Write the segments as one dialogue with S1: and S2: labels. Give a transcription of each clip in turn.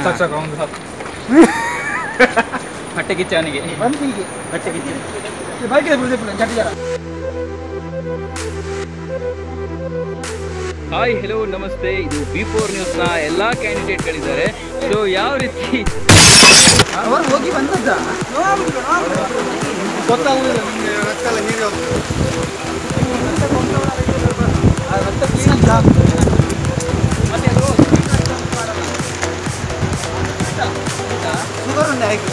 S1: ಸಾಕು ಸಾಕು ಅವ್ನು ಸಾಕು
S2: ಹೊಟ್ಟೆ ಕಿಚ್ಚ ಅವನಿಗೆ
S3: ಬಂದು ಹೀಗೆ
S2: ಹೊಟ್ಟೆ ಕಿಚ್ಚ
S3: ಬೈಕಿದೆ ಬಿಡುತ್ತೆ ಚಟಿದಾರ
S2: ಹಾಯ್ ಹೆಲೋ ನಮಸ್ತೆ ಇದು ಬಿ ಫೋರ್ ನ್ಯೂಸ್ನ ಎಲ್ಲ ಕ್ಯಾಂಡಿಡೇಟ್ಗಳಿದ್ದಾರೆ ಸೊ ಯಾವ ರೀತಿ
S3: ಅವರು ಹೋಗಿ ಬಂದದ್ದ
S1: ಗೊತ್ತಾಗುದಿಲ್ಲ ನಿಮಗೆ ರಕ್ತ ಎಲ್ಲ ಹೀಗೆ ಹೋಗ್ತದೆ.
S3: ಶುಗರ್ ಉಂಟು ಆಯ್ತು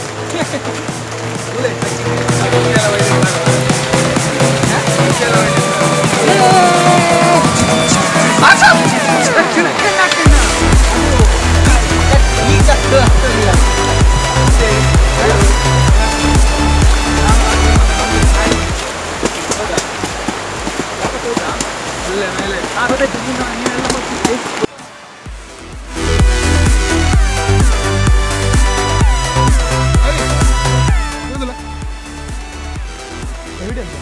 S1: ಹೌದಲ್ಲ? Evidence.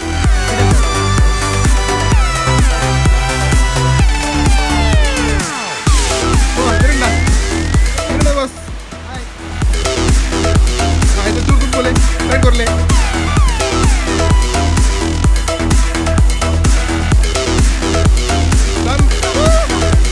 S1: ಓ, ತಿರುಗ್ಲ. ತಿರುಗ್ಲ boss. ಆ, ಇದು ಚೂರು ಕುತ್ಕೊಳ್ಳಿ. side ಕೊಡ್ಲಿ. Done.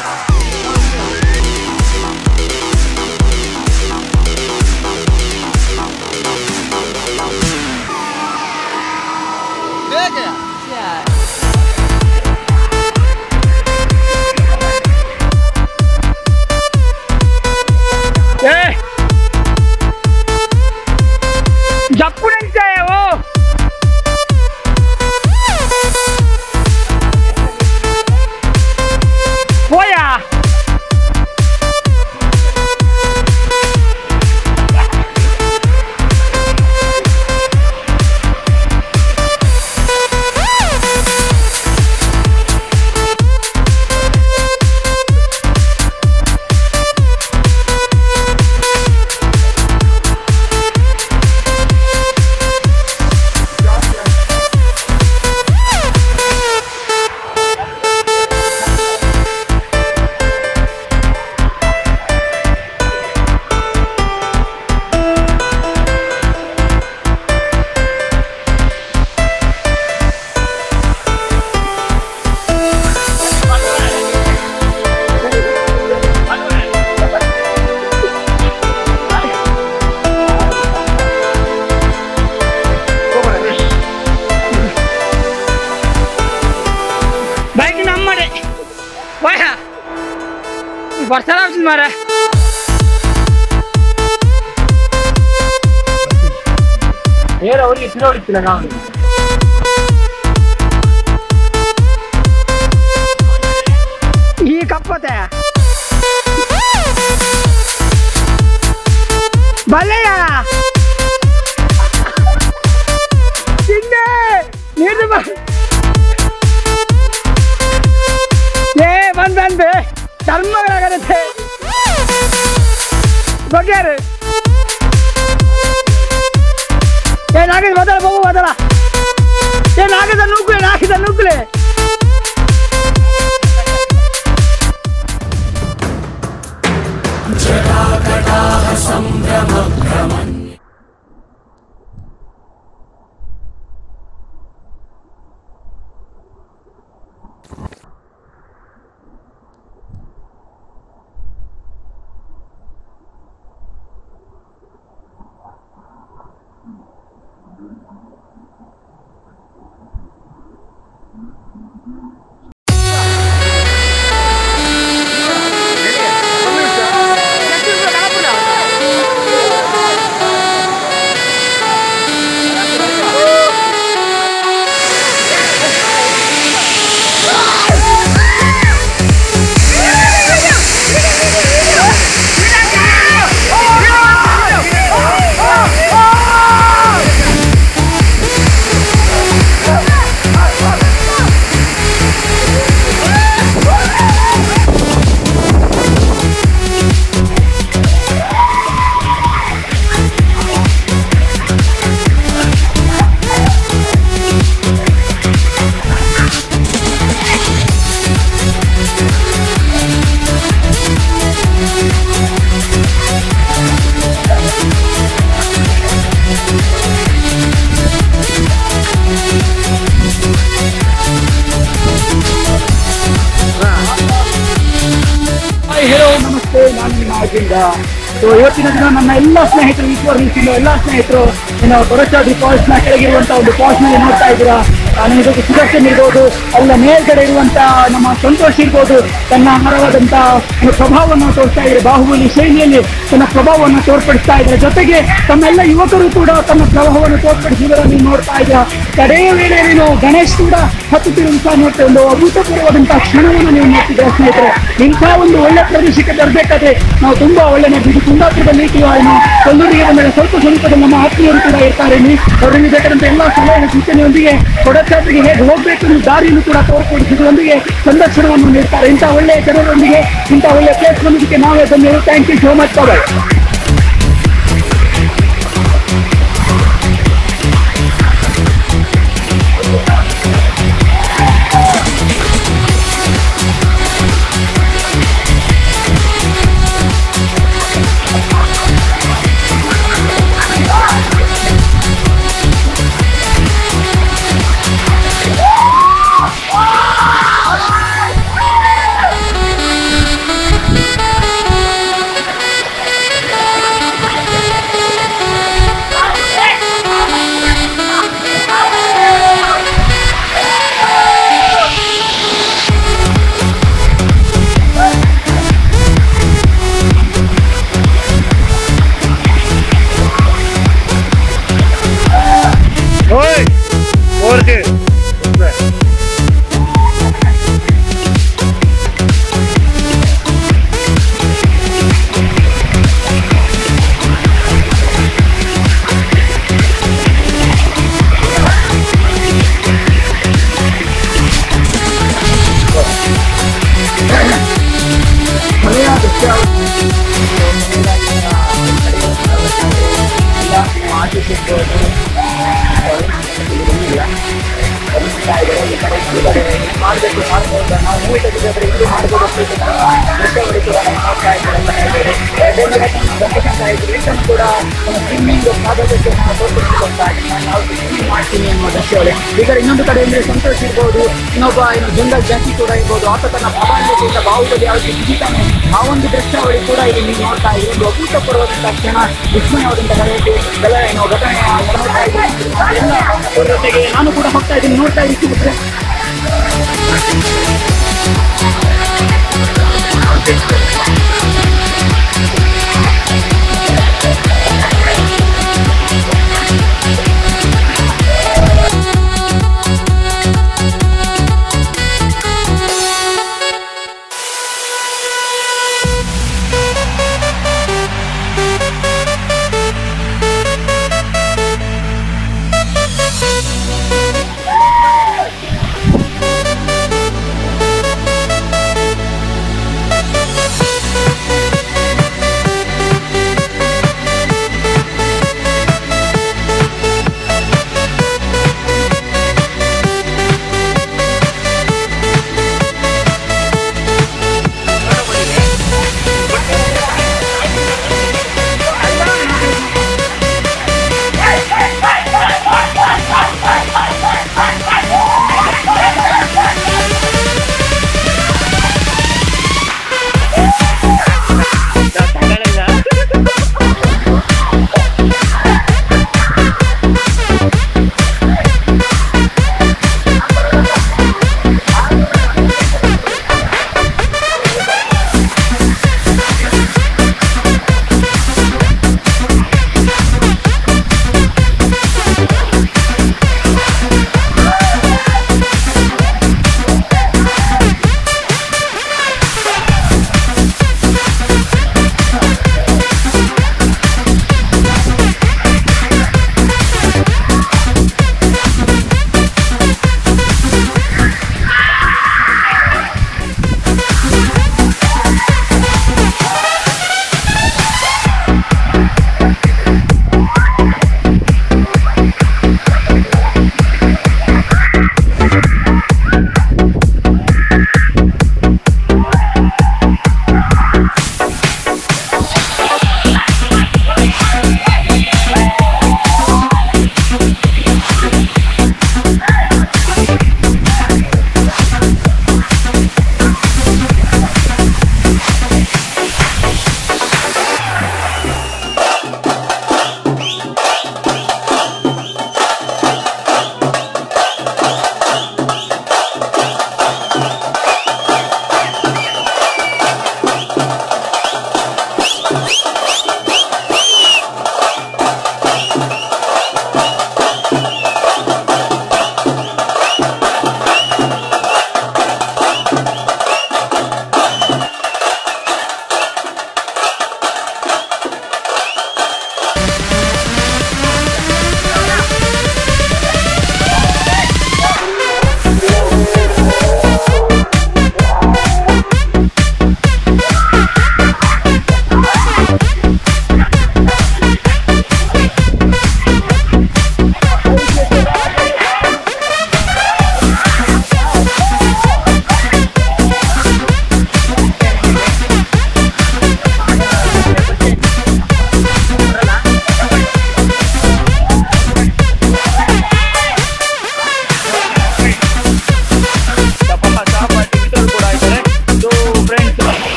S4: బైక్ నమ్మడే పోయా వర్షాలు వచ్చింది మరి ఈ కప్పతే ಬಲ್ಲೆಯ ತಿಂದೆ ನೀರು ಬ ಏ ಬಂದ್ ಬಂದ್ ಧರ್ಮಗಳಾಗತ್ತೆ ಬಗ್ಯಾರು ಏ ನಾಗಿದ ಬದಲ ಹೋಗು ಬದಲ ಏ ನಾಗಿದ ನೂಕುಲೆ ನಾಗಿದ ನೂಕುಲೆ ಆಗಿಂದ ಸೊ ಇವತ್ತಿನ ದಿನ ನನ್ನ ಎಲ್ಲ ಸ್ನೇಹಿತರು ಈಶ್ವರ್ ನಿಲ್ಸಿದ್ದು ಎಲ್ಲ ಸ್ನೇಹಿತರು ಏನು ಕೊರಚಾದ್ರಿ ಫಾಲ್ಸ್ ನ ಕೆಳಗಿರುವಂತ ಒಂದು ಫಾಲ್ಸ್ ನಲ್ಲಿ ನೋಡ್ತಾ ಇದ್ದೀರಾ ಆ, ನಿಮಗೆ ಸುದರ್ಶನ್ ಇರ್ಬೋದು ಅಲ್ಲ ಮೇಲ್ಗಡೆ ಇರುವಂತ ನಮ್ಮ ಸಂತೋಷ್ ಇರ್ಬೋದು ತನ್ನ ಹರವಾದಂತ ಒಂದು ಪ್ರಭಾವವನ್ನು ತೋರಿಸ್ತಾ ಇದ್ದಾರೆ ಬಾಹುಬಲಿ ಶೈಲಿಯಲ್ಲಿ ತನ್ನ ಪ್ರಭಾವವನ್ನು ತೋರ್ಪಡಿಸ್ತಾ ಇದ್ದಾರೆ ಜೊತೆಗೆ ತಮ್ಮೆಲ್ಲ ಯುವಕರು ಕೂಡ ತನ್ನ ಪ್ರಭಾವವನ್ನು ತೋರ್ಪಡಿಸಿದನ್ನು ನೀವು ನೋಡ್ತಾ ಇದ್ದೀರಾ ಕಡೆಯ ವೇಳೆಯಲ್ಲಿ ನೀವು ಗಣೇಶ್ ಕೂಡ ಹತ್ತುತ್ತಿರುವುದು ಸಹ ನೋಡ್ತಾ ಒಂದು ಅಭೂತಪೂರ್ವವಾದಂತಹ ಕ್ಷಣವನ್ನು ನೀವು ನೋಡ್ತಿದ್ದೀರಾ ಸ್ನೇಹಿತರೆ ಇಂಥ ಒಂದು ಒಳ್ಳೆ ಪ್ರದೇಶಕ್ಕೆ ಬರಬೇಕಾದ್ರೆ ನಾವು ತುಂಬಾ ಒಳ್ಳೆ ಇದು ಕುಂದಾಪುರದಲ್ಲಿ ಏನು ಕೊಲ್ಲೂರಿಗೆ ಬಂದಾಗ ಸ್ವಲ್ಪ ಸ್ವಲ್ಪದಲ್ಲಿ ನಮ್ಮ ಆತ್ಮೀಯರು ಕೂಡ ಇರ್ತಾರೆ ಇಲ್ಲಿ ಅವರಿಗೆ ಬೇಕಾದಂತ ಎಲ್ಲ ಸಲಹೆ ಸೂಚನೆಯೊಂದಿಗೆ ಕೊಡಚಾತ್ರಿಗೆ ಹೇಗೆ ಹೋಗ್ಬೇಕು ಅನ್ನೋ ದಾರಿಯನ್ನು ಕೂಡ ತೋರ್ಪಡಿಸಿದರೊಂದಿಗೆ ಸಂದರ್ಶನವನ್ನು ನೀಡ್ತಾರೆ ಇಂಥ ಒಳ್ಳೆಯ ಜನರೊಂದಿಗೆ ಇಂಥ ಒಳ್ಳೆಯ ಪ್ಲೇಸ್ ಬಂದಿದ್ದಕ್ಕೆ ನಾವೇ ಧನ್ಯರು thank you so much bye ಮಾಡಬೇಕು ಮಾಡ್ಬೋದು ನಾವು ಮೂವಿ ತೆಗೆದಾದ್ರೆ ಇದು ಮಾಡ್ಬೋದು ದೃಶ್ಯಾವಳಿ ಕೂಡ ನಾವು ನೋಡ್ತಾ ಇದ್ದೀವಿ ರಿಟರ್ನ್ ಕೂಡ ಸ್ವಿಮ್ಮಿಂಗ್ ಪ್ರಾಧಾನ್ಯತೆ ನಾವು ಸ್ವಿಮ್ಮಿಂಗ್ ಮಾಡ್ತೀನಿ ಅನ್ನೋ ದೃಶ್ಯಾವಳಿ ಈಗ ಇನ್ನೊಂದು ಕಡೆ ಅಂದರೆ ಸಂತೋಷ್ ಇರ್ಬೋದು ಇನ್ನೊಬ್ಬ ಏನು ಜಂಗಲ್ ಜಾತಿ ಕೂಡ ಇರ್ಬೋದು ಆತ ತನ್ನ ಪ್ರಾಧಾನ್ಯತೆಯಿಂದ ಬಾಹುಬಲಿ ಯಾವ ರೀತಿ ಜಿಗಿತಾನೆ ಆ ಒಂದು ದೃಶ್ಯಾವಳಿ ಕೂಡ ಇಲ್ಲಿ ನೀವು ನೋಡ್ತಾ ಇದ್ದೀವಿ ಒಂದು ಅಭೂತಪೂರ್ವವಾದಂಥ ಕ್ಷಣ ವಿಸ್ಮಯವಾದಂಥ ಗಲಾಟೆ ಗಲ ಏನೋ ಘಟನೆ ನೋಡ್ತಾ ಇದ್ದೀವಿ ಎಲ್ಲ ಅವ್ರ ಜೊತೆಗೆ ನಾನು ಕೂಡ ಹೋಗ್ತಾ ಇದ್ದೀನಿ ನೋಡ್ತಾ ಇದ್ದೀನಿ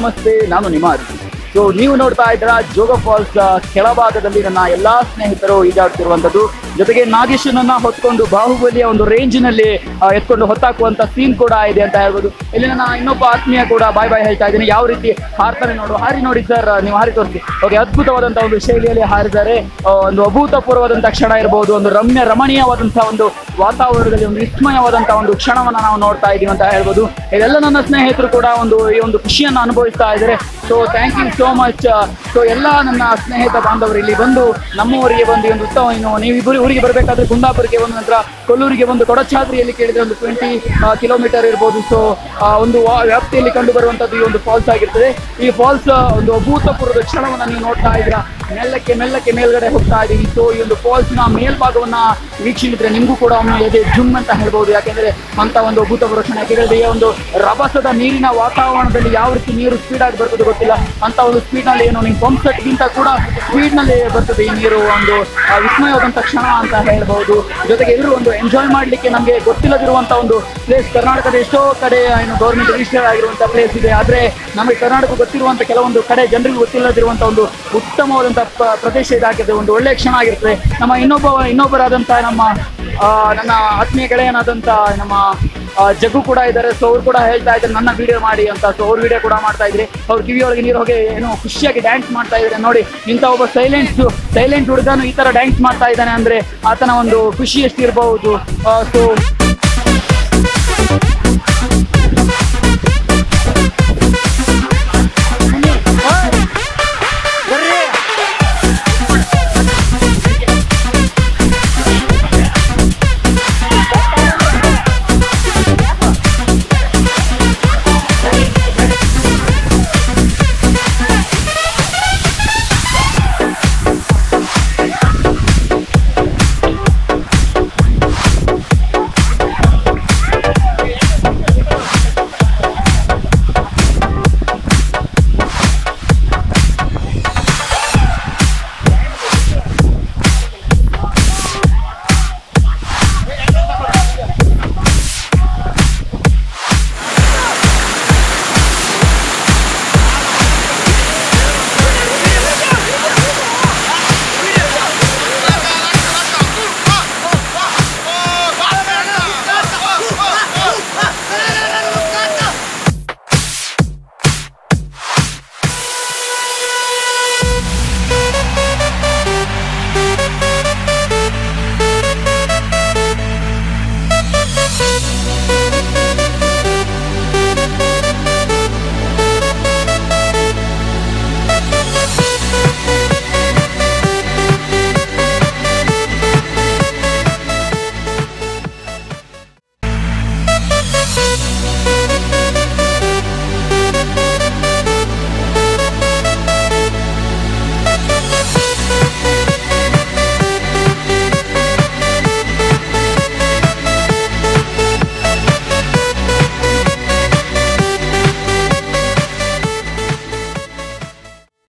S4: ನಮಸ್ತೆ ನಾನು ನಿಮಾರ್ ಸೊ ನೀವು ನೋಡ್ತಾ ಇದ್ದೀರಾ ಜೋಗ ಫಾಲ್ಸ್ ಕೆಳಭಾಗದಲ್ಲಿ ನನ್ನ ಎಲ್ಲಾ ಸ್ನೇಹಿತರು ಈಜಾಡ್ತಿರುವಂತದ್ದು ಜೊತೆಗೆ ನಾಗೇಶನನ್ನ ಹೊತ್ಕೊಂಡು ಬಾಹುಬಲಿಯ ಒಂದು ರೇಂಜಿನಲ್ಲಿ ಎತ್ಕೊಂಡು ಹೊತ್ತಾಕುವಂತ ಸೀನ್ ಕೂಡ ಇದೆ ಅಂತ ಹೇಳ್ಬೋದು ಇಲ್ಲಿ ನನ್ನ ಇನ್ನೊಬ್ಬ ಆತ್ಮೀಯ ಕೂಡ ಬಾಯ್ ಬಾಯ್ ಹೇಳ್ತಾ ಇದ್ದೀನಿ ಯಾವ ರೀತಿ ಹಾರ್ತಾನೆ ನೋಡು ಹಾರಿ ನೋಡಿ ಸರ್ ನೀವು ಹಾರಿ ತೋರಿಸಿ ಓಕೆ ಅದ್ಭುತವಾದಂತಹ ಒಂದು ಶೈಲಿಯಲ್ಲಿ ಹಾರಿದ್ದಾರೆ ಆ, ಒಂದು ಅಭೂತಪೂರ್ವವಾದಂತಹ ಕ್ಷಣ ಇರಬಹುದು ಒಂದು ರಮ್ಯ ರಮಣೀಯವಾದಂತಹ ಒಂದು ವಾತಾವರಣದಲ್ಲಿ ಒಂದು ವಿಸ್ಮಯವಾದಂತಹ ಒಂದು ಕ್ಷಣವನ್ನ ನಾವು ನೋಡ್ತಾ ಇದೀವಿ ಅಂತ ಹೇಳ್ಬೋದು ಇದೆಲ್ಲ ನನ್ನ ಸ್ನೇಹಿತರು ಕೂಡ ಒಂದು ಈ ಒಂದು ಖುಷಿಯನ್ನು ಅನುಭವಿಸ್ತಾ ಇದ್ದಾರೆ so thank you so much so ಎಲ್ಲ ನನ್ನ ಸ್ನೇಹಿತ ಬಾಂಧವರು ಇಲ್ಲಿ ಬಂದು ನಮ್ಮ ಊರಿಗೆ ಬಂದು ಈ ಒಂದು ಉತ್ತಮ ಇನ್ನು ನೀವು ಇಬ್ಬರು ಊರಿಗೆ ಬರಬೇಕಾದ್ರೆ ಕುಂದಾಪುರಕ್ಕೆ ಬಂದ ನಂತರ ಕೊಲ್ಲೂರಿಗೆ ಒಂದು ಕೊಡಚಾದ್ರಿಯಲ್ಲಿ ಕೇಳಿದ್ರೆ ಒಂದು ಟ್ವೆಂಟಿ ಕಿಲೋಮೀಟರ್ ಇರ್ಬೋದು ಸೊ ಒಂದು ವಾ- ವ್ಯಾಪ್ತಿಯಲ್ಲಿ ಕಂಡು ಬರುವಂತದ್ದು ಈ ಒಂದು ಫಾಲ್ಸ್ ಆಗಿರ್ತದೆ ಈ ಫಾಲ್ಸ್ ಒಂದು ಅಭೂತಪೂರ್ವದ ಕ್ಷಣವನ್ನ ನೀವು ನೋಡ್ತಾ ಇದ್ದೀರಾ ಮೆಲ್ಲಕ್ಕೆ ಮೆಲ್ಲಕ್ಕೆ ಮೇಲ್ಗಡೆ ಹೋಗ್ತಾ ಇದೀವಿ ಸೊ ಈ ಒಂದು ಫಾಲ್ಸ್ ನ ಮೇಲ್ಭಾಗವನ್ನ ವೀಕ್ಷಿಸಿದ್ರೆ ನಿಮಗೂ ಕೂಡ ಒಮ್ಮೆ ಎದೆ ಜುಮ್ ಅಂತ ಹೇಳ್ಬೋದು ಯಾಕೆಂದ್ರೆ ಅಂತ ಒಂದು ಅಭೂತಪೂರ್ವ ಕ್ಷಣ ಯಾಕೆಂದ್ರೆ ಈ ಒಂದು ರಭಸದ ನೀರಿನ ವಾತಾವರಣದಲ್ಲಿ ಯಾವ ರೀತಿ ನೀರು ಸ್ಪೀಡ್ ಆಗಿ ಬರ್ತದೆ ಗೊತ್ತಿಲ್ಲ ಅಂತ ಒಂದು ಸ್ಪೀಡ್ ನಲ್ಲಿ ಏನು ನಿಮ್ಮ ಪಂಪ್ ಸೆಟ್ ಗಿಂತ ಕೂಡ ಸ್ಪೀಡ್ ನಲ್ಲಿ ಬರ್ತದೆ ಈ ನೀರು ಒಂದು ಆ, ವಿಸ್ಮಯವಾದಂತ ಕ್ಷಣ ಅಂತ ಹೇಳ್ಬಹುದು ಜೊತೆಗೆ ಎಲ್ಲರೂ ಒಂದು ಎಂಜಾಯ್ ಮಾಡ್ಲಿಕ್ಕೆ ನಮಗೆ ಗೊತ್ತಿಲ್ಲದಿರುವಂತ ಒಂದು ಪ್ಲೇಸ್ ಕರ್ನಾಟಕದ ಎಷ್ಟೋ ಕಡೆ ಏನು ಗೌರ್ಮೆಂಟ್ ರಿಜಿಸ್ಟರ್ ಆಗಿರುವಂತ ಪ್ಲೇಸ್ ಇದೆ ಆದ್ರೆ ನಮಗೆ ಕರ್ನಾಟಕ ಗೊತ್ತಿರುವಂತ ಕೆಲವೊಂದು ಕಡೆ ಜನರಿಗೆ ಗೊತ್ತಿಲ್ಲದಿರುವಂತ ಒಂದು ಉತ್ತಮವಾದಂತ ಪ್ರ- ಪ್ರದೇಶ ಇದಾಗಿದೆ ಒಂದು ಒಳ್ಳೆ ಕ್ಷಣ ಆಗಿರ್ತದೆ ನಮ್ಮ ಇನ್ನೊಬ್ಬ ಇನ್ನೊಬ್ಬರಾದಂತ ನಮ್ಮ ಆ, ನನ್ನ ಆತ್ಮೀಯ ಗೆಳೆಯನಾದಂತ ನಮ್ಮ ಆ, ಜಗ್ಗು ಕೂಡ ಇದ್ದಾರೆ ಸೊ ಅವ್ರು ಕೂಡ ಹೇಳ್ತಾ ಇದ್ದಾರೆ ನನ್ನ ವಿಡಿಯೋ ಮಾಡಿ ಅಂತ ಸೊ ಅವ್ರು ವಿಡಿಯೋ ಕೂಡ ಮಾಡ್ತಾ ಇದ್ರಿ ಅವ್ರ ಕಿವಿಯೊಳಗೆ ನೀರು ಹೋಗಿ ಏನೋ ಖುಷಿಯಾಗಿ ಡ್ಯಾನ್ಸ್ ಮಾಡ್ತಾ ಇದ್ದಾರೆ ನೋಡಿ ಇಂಥ ಒಬ್ಬ ಸೈಲೆಂಟ್ ಸೈಲೆಂಟ್ ಹುಡುಗನು ಈ ತರ ಡ್ಯಾನ್ಸ್ ಮಾಡ್ತಾ ಇದ್ದಾನೆ ಅಂದ್ರೆ ಆತನ ಒಂದು ಖುಷಿ ಎಷ್ಟಿರಬಹುದು ಸೊ